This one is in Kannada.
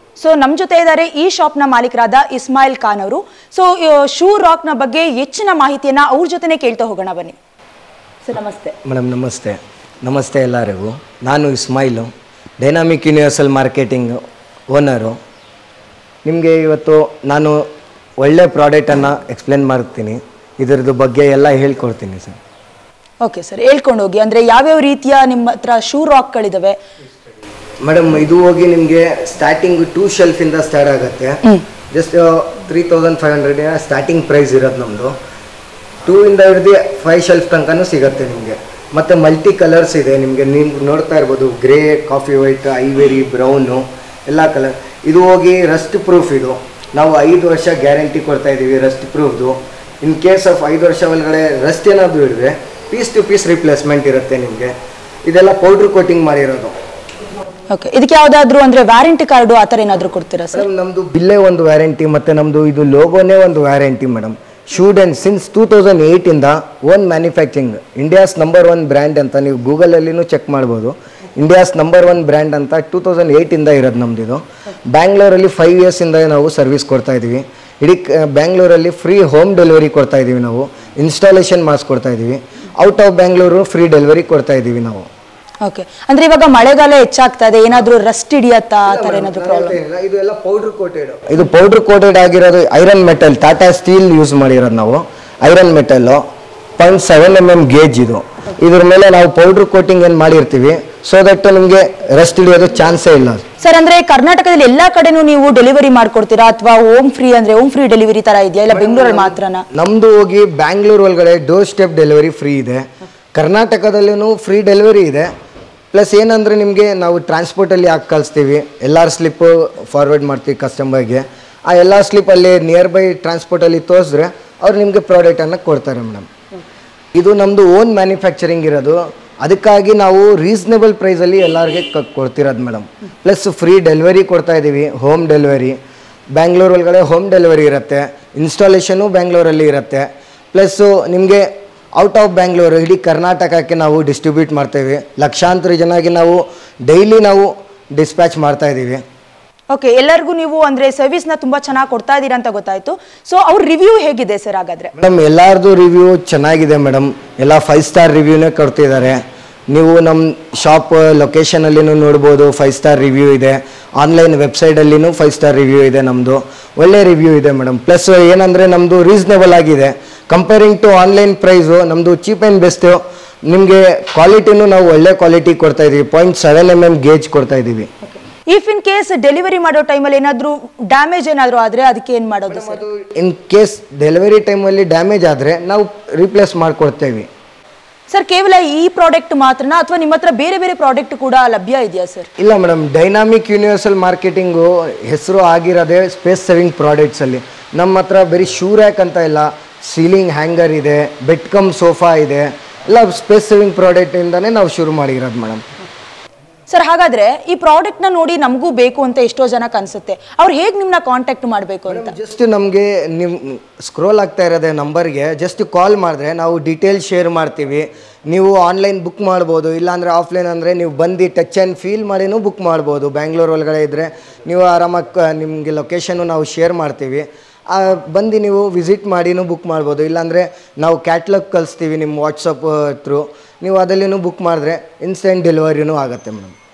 ಸೊ ನಮ್ಮ ಜೊತೆ ಇದ್ದಾರೆ ಈ ಶಾಪ್ನ ಮಾಲೀಕರಾದ ಇಸ್ಮಾಯಿಲ್ ಖಾನ್ ಅವರು ಸೊ ಶೂ ರಾಕ್ನ ಬಗ್ಗೆ ಹೆಚ್ಚಿನ ಮಾಹಿತಿಯನ್ನ ಅವ್ರ ಜೊತೆನೆ ಕೇಳ್ತಾ ಹೋಗೋಣ ಬನ್ನಿ ಸರ್ ನಮಸ್ತೆ ಮೇಡಮ್ ನಮಸ್ತೆ ನಮಸ್ತೆ ಎಲ್ಲರಿಗೂ ನಾನು Ismail dynamic universal marketing owner ನಿಮಗೆ ಇವತ್ತು ನಾನು ಒಳ್ಳೆ ಪ್ರಾಡಕ್ಟನ್ನು ಎಕ್ಸ್ಪ್ಲೇನ್ ಮಾಡ್ತೀನಿ ಇದರದ್ದು ಬಗ್ಗೆ ಎಲ್ಲ ಹೇಳ್ಕೊಡ್ತೀನಿ ಸರ್ ಓಕೆ ಸರ್ ಹೇಳ್ಕೊಂಡು ಹೋಗಿ ಅಂದ್ರೆ ಯಾವ್ಯಾವ ರೀತಿಯ ನಿಮ್ಮ ಹತ್ರ ಶೂ ರಾಕ್ಗಳಿದಾವೆ ಮೇಡಮ್ ಇದು ಹೋಗಿ ನಿಮಗೆ ಸ್ಟಾರ್ಟಿಂಗ್ ಟೂ ಶೆಲ್ಫಿಂದ ಸ್ಟಾರ್ಟ್ ಆಗುತ್ತೆ just three thousand five hundred starting price ಇರೋದು ನಮ್ಮದು ಟೂ ಇಂದ ಹಿಡಿದು ಫೈವ್ ಶೆಲ್ಫ್ ತನಕನೂ ಸಿಗುತ್ತೆ ನಿಮಗೆ ಮತ್ತು ಮಲ್ಟಿ ಕಲರ್ಸ್ ಇದೆ ನಿಮಗೆ ನೀವು ನೋಡ್ತಾ ಇರ್ಬೋದು grey coffee white ivory brown ಎಲ್ಲ ಕಲರ್ ಇದು ಹೋಗಿ ರಸ್ಟ್ ಪ್ರೂಫ್ ಇದು ನಾವು ಐದು ವರ್ಷ ಗ್ಯಾರಂಟಿ ಕೊಡ್ತಾ ಇದ್ದೀವಿ ರಸ್ಟ್ ಪ್ರೂಫ್ದು ಇನ್ ಕೇಸ್ ಆಫ್ ಐದು ವರ್ಷ ಒಳಗಡೆ ರಸ್ಟ್ ಏನಾದರೂ ಹಿಡಿದ್ರೆ ಪೀಸ್ ಟು ಪೀಸ್ ರಿಪ್ಲೇಸ್ಮೆಂಟ್ ಇರುತ್ತೆ ನಿಮಗೆ ಇದೆಲ್ಲ ಪೌಡ್ರ್ ಕೋಟಿಂಗ್ ಮಾಡಿರೋದು ಓಕೆ ಇದಕ್ಕೆ ಯಾವ್ದಾದ್ರು ಅಂದ್ರೆ ವ್ಯಾರಂಟಿ ಕಾರ್ಡು ಆ ಥರ ಏನಾದ್ರು ಕೊಡ್ತೀರಾ ಸರ್ ಮೇಡಮ್ ನಮ್ಮದು ಬಿಲ್ಲೇ ಒಂದು ವ್ಯಾರಂಟಿ ಮತ್ತು ನಮ್ಮದು ಇದು ಲೋಗೋನೇ ಒಂದು warranty madam should and since two thousand ಏಯ್ಟಿಂದ own manufacturing India's number one brand ಅಂತ ನೀವು ಗೂಗಲಲ್ಲಿನೂ ಚೆಕ್ ಮಾಡ್ಬೋದು ಇಂಡಿಯಾಸ್ ನಂಬರ್ ಒನ್ ಬ್ರ್ಯಾಂಡ್ ಅಂತ ಟೂ ತೌಸಂಡ್ ಏಯ್ಟಿಂದ ಇರೋದು ನಮ್ಮದು ಇದು ಬ್ಯಾಂಗ್ಳೂರಲ್ಲಿ ಫೈವ್ ಇಯರ್ಸಿಂದ ನಾವು ಸರ್ವಿಸ್ ಕೊಡ್ತಾ ಇದ್ದೀವಿ ಇಡೀ ಕ- ಬ್ಯಾಂಗ್ಳೂರಲ್ಲಿ ಫ್ರೀ ಹೋಮ್ ಡೆಲಿವರಿ ಕೊಡ್ತಾ ಇದ್ದೀವಿ ನಾವು ಇನ್ಸ್ಟಾಲೇಷನ್ ಮಾಡಿಸ್ಕೊಡ್ತಾ ಇದ್ದೀವಿ out of Bangalore free delivery ಕೊಡ್ತಾ ಇದ್ದೀವಿ ನಾವು ಓಕೆ ಅಂದ್ರೆ ಇವಾಗ ಮಳೆಗಾಲ ಹೆಚ್ಚಾಗ್ತಾ ಇದೆ ಏನಾದ್ರು ರಸ್ಟ್ ಹಿಡಿಯತ್ತಾ ಆ ಥರ ಏನಾದ್ರು ಪ್ರಾಬ್ಲಮ್ ಇದು ಎಲ್ಲ ಪೌಡರ್ ಕೋಟೆಡ್ ಇದು ಪೌಡರ್ ಕೋಟೆಡ್ ಆಗಿರೋದು iron metal Tata Steel use ಮಾಡಿರೋದು ನಾವು iron metal point seven M M gauge ಇದು ಇದ್ರ ಮೇಲೆ ನಾವು ಪೌಡರ್ ಕೋಟಿಂಗ್ ಏನು ಮಾಡಿರ್ತೀವಿ ಸೊ ದಟ್ ನಿಮಗೆ ರೆಸ್ಟ್ ಹಿಡಿಯೋದು ಚಾನ್ಸೇ ಇಲ್ಲ ಸರ್ ಅಂದ್ರೆ ಕರ್ನಾಟಕದಲ್ಲಿ ಎಲ್ಲಾ ಕಡೆನೂ ನೀವು ಡೆಲಿವರಿ ಮಾಡ್ಕೊಡ್ತೀರಾ ಅಥವಾ ಹೋಮ್ ಫ್ರೀ ಅಂದ್ರೆ ಹೋಮ್ ಫ್ರೀ ಡೆಲಿವರಿ ತರ ಇದೆಯಾ ಇಲ್ಲ ಬೆಂಗಳೂರಲ್ಲಿ ಮಾತ್ರನಾ ನಮ್ಮದು ಹೋಗಿ ಬ್ಯಾಂಗ್ಳೂರ್ ಒಳಗಡೆ ಡೋರ್ ಸ್ಟೆಪ್ ಡೆಲಿವರಿ ಫ್ರೀ ಇದೆ ಕರ್ನಾಟಕದಲ್ಲೂ ಫ್ರೀ ಡೆಲಿವರಿ ಇದೆ ಪ್ಲಸ್ ಏನಂದರೆ ನಿಮಗೆ ನಾವು ಟ್ರಾನ್ಸ್ಪೋರ್ಟಲ್ಲಿ ಹಾಕಿ ಕಳಿಸ್ತೀವಿ ಎಲ್ಲಾರ್ ಸ್ಲಿಪ್ಪು ಫಾರ್ವರ್ಡ್ ಮಾಡ್ತೀವಿ ಕಸ್ಟಮರ್ಗೆ ಆ ಎಲ್ಲ ಸ್ಲಿಪ್ಪಲ್ಲಿ ನಿಯರ್ ಬೈ ಟ್ರಾನ್ಸ್ಪೋರ್ಟಲ್ಲಿ ತೋರಿಸಿದ್ರೆ ಅವ್ರು ನಿಮಗೆ ಪ್ರಾಡಕ್ಟನ್ನು ಕೊಡ್ತಾರೆ ಮೇಡಮ್ ಇದು ನಮ್ಮದು ಓನ್ ಮ್ಯಾನುಫ್ಯಾಕ್ಚರಿಂಗ್ ಇರೋದು ಅದಕ್ಕಾಗಿ ನಾವು ರೀಸನೇಬಲ್ ಪ್ರೈಸಲ್ಲಿ ಎಲ್ಲರಿಗೆ ಕ ಕೊಡ್ತಿರೋದು ಮೇಡಮ್ ಪ್ಲಸ್ ಫ್ರೀ ಡೆಲಿವರಿ ಕೊಡ್ತಾ ಇದ್ದೀವಿ ಹೋಮ್ ಡೆಲಿವರಿ ಬ್ಯಾಂಗ್ಳೂರ್ ಒಳಗಡೆ ಹೋಮ್ ಡೆಲಿವರಿ ಇರುತ್ತೆ ಇನ್ಸ್ಟಾಲೇಷನು ಬ್ಯಾಂಗ್ಳೂರಲ್ಲಿ ಇರುತ್ತೆ ಪ್ಲಸ್ಸು ನಿಮಗೆ ಔಟ್ ಆಫ್ ಬ್ಯಾಂಗ್ಳೂರು ಇಡೀ ಕರ್ನಾಟಕಕ್ಕೆ ನಾವು ಡಿಸ್ಟ್ರಿಬ್ಯೂಟ್ ಮಾಡ್ತೇವೆ ಲಕ್ಷಾಂತರ ಜನಗೆ ನಾವು ಡೈಲಿ ನಾವು ಡಿಸ್ಪ್ಯಾಚ್ ಮಾಡ್ತಾ ಇದ್ದೀವಿ ಓಕೆ ಎಲ್ಲರಿಗೂ ನೀವು ಅಂದ್ರೆ ಸರ್ವಿಸ್ ನ ತುಂಬಾ ಚೆನ್ನಾಗಿ ಕೊಡ್ತಾ ಇದ್ದೀರಾ ಅಂತ ಗೊತ್ತಾಯ್ತು ಸೊ ಅವ್ರ ರಿವ್ಯೂ ಹೇಗಿದೆ ಸರ್ ಹಾಗಾದ್ರೆ ಮೇಡಮ್ ಎಲ್ಲರದು ರಿವ್ಯೂ ಚೆನ್ನಾಗಿದೆ ಮೇಡಮ್ ಎಲ್ಲ ಫೈವ್ ಸ್ಟಾರ್ ರಿವ್ಯೂನೇ ಕೊಡ್ತಿದ್ದಾರೆ ನೀವು ನಮ್ಮ ಶಾಪ್ ಲೊಕೇಶನಲ್ಲಿನೂ ನೋಡ್ಬೋದು ಫೈವ್ ಸ್ಟಾರ್ ರಿವ್ಯೂ ಇದೆ ಆನ್ಲೈನ್ ವೆಬ್ಸೈಟಲ್ಲಿನೂ ಫೈವ್ ಸ್ಟಾರ್ ರಿವ್ಯೂ ಇದೆ ನಮ್ಮದು ಒಳ್ಳೆ ರಿವ್ಯೂ ಇದೆ ಮೇಡಮ್ ಪ್ಲಸ್ ಏನಂದರೆ ನಮ್ಮದು ರೀಸನೇಬಲ್ ಆಗಿದೆ ಕಂಪೇರಿಂಗ್ ಟು ಆನ್ಲೈನ್ ಪ್ರೈಸು ನಮ್ಮದು ಚೀಪ್ ಆ್ಯಂಡ್ ಬೆಸ್ಟು ನಿಮಗೆ ಕ್ವಾಲಿಟಿನೂ ನಾವು ಒಳ್ಳೆ ಕ್ವಾಲಿಟಿ ಕೊಡ್ತಾ ಇದ್ದೀವಿ point seven M M gauge ಕೊಡ್ತಾ ಇದ್ದೀವಿ ಇಫ್ ಇನ್ ಕೇಸ್ ಡೆಲಿವರಿ ಮಾಡೋ ಟೈಮಲ್ಲಿ ಏನಾದ್ರು ಡ್ಯಾಮೇಜ್ ಏನಾದ್ರು ಆದ್ರೆ ಅದಕ್ಕೆ ಏನ್ ಮಾಡೋದು ಸರ್ ಇನ್ ಕೇಸ್ ಡೆಲಿವರಿ ಟೈಮಲ್ಲಿ ಡ್ಯಾಮೇಜ್ ಆದರೆ ನಾವು ರಿಪ್ಲೇಸ್ ಮಾಡಿಕೊಡ್ತೇವೆ ಸರ್ ಕೇವಲ ಈ ಪ್ರಾಡಕ್ಟ್ ಮಾತ್ರನಾ ಅಥವಾ ನಿಮ್ಮ ಹತ್ರ ಬೇರೆ ಬೇರೆ ಪ್ರಾಡಕ್ಟ್ ಕೂಡ ಲಭ್ಯ ಇದೆಯಾ ಸರ್ ಇಲ್ಲ ಮೇಡಮ್ ಡೈನಾಮಿಕ್ ಯೂನಿವರ್ಸಲ್ ಮಾರ್ಕೆಟಿಂಗು ಹೆಸರು ಆಗಿರೋದೇ ಸ್ಪೇಸ್ ಸೇವಿಂಗ್ ಪ್ರಾಡಕ್ಟ್ಸಲ್ಲಿ ನಮ್ಮ ಹತ್ರ ಬರೀ ಶೂ ರ್ಯಾಕ್ ಅಂತ ಇಲ್ಲ ಸೀಲಿಂಗ್ ಹ್ಯಾಂಗರ್ ಇದೆ ಬೆಡ್ ಕಮ್ ಸೋಫಾ ಇದೆ ಎಲ್ಲ ಸ್ಪೇಸ್ ಸೇವಿಂಗ್ ಪ್ರಾಡಕ್ಟಿಂದನೇ ನಾವು ಶುರು ಮಾಡಿರೋದು ಮೇಡಮ್ ಸರ್ ಹಾಗಾದ್ರೆ ಈ ಪ್ರಾಡಕ್ಟ್ ನ ನೋಡಿ ನಮಗೂ ಬೇಕು ಅಂತ ಎಷ್ಟೋ ಜನಕ್ಕೆ ಅನ್ಸುತ್ತೆ ಅವ್ರು ಹೇಗೆ ನಿಮ್ಮನ್ನ ಕಾಂಟ್ಯಾಕ್ಟ್ ಮಾಡಬೇಕು ಅಂತ ಜಸ್ಟ್ ನಮಗೆ ನಿಮ್ಮ ಸ್ಕ್ರೋಲ್ ಆಗ್ತಾ ಇರೋದೇ ನಂಬರ್ಗೆ ಜಸ್ಟ್ ಕಾಲ್ ಮಾಡಿದ್ರೆ ನಾವು ಡೀಟೇಲ್ಸ್ ಶೇರ್ ಮಾಡ್ತೀವಿ ನೀವು ಆನ್ಲೈನ್ ಬುಕ್ ಮಾಡ್ಬೋದು ಇಲ್ಲಾಂದರೆ ಆಫ್ಲೈನ್ ಅಂದರೆ ನೀವು ಬಂದು ಟಚ್ ಆ್ಯಂಡ್ ಫೀಲ್ ಮಾಡಿನೂ ಬುಕ್ ಮಾಡ್ಬೋದು ಬ್ಯಾಂಗ್ಳೂರ್ ಒಳಗಡೆ ಇದ್ದರೆ ನೀವು ಆರಾಮಾಗಿ ನಿಮಗೆ ಲೊಕೇಶನ್ನು ನಾವು ಶೇರ್ ಮಾಡ್ತೀವಿ ಆ, ಬಂದು ನೀವು ವಿಸಿಟ್ ಮಾಡಿನೂ ಬುಕ್ ಮಾಡ್ಬೋದು ಇಲ್ಲಾಂದರೆ ನಾವು ಕ್ಯಾಟ್ಲಾಗ್ ಕಳಿಸ್ತೀವಿ ನಿಮ್ಮ ವಾಟ್ಸಪ್ ಥ್ರೂ ನೀವು ಅದಲ್ಲಿನೂ ಬುಕ್ ಮಾಡಿದ್ರೆ ಇನ್ಸ್ಟೆಂಟ್ ಡೆಲಿವರಿನೂ ಆಗುತ್ತೆ ಮೇಡಮ್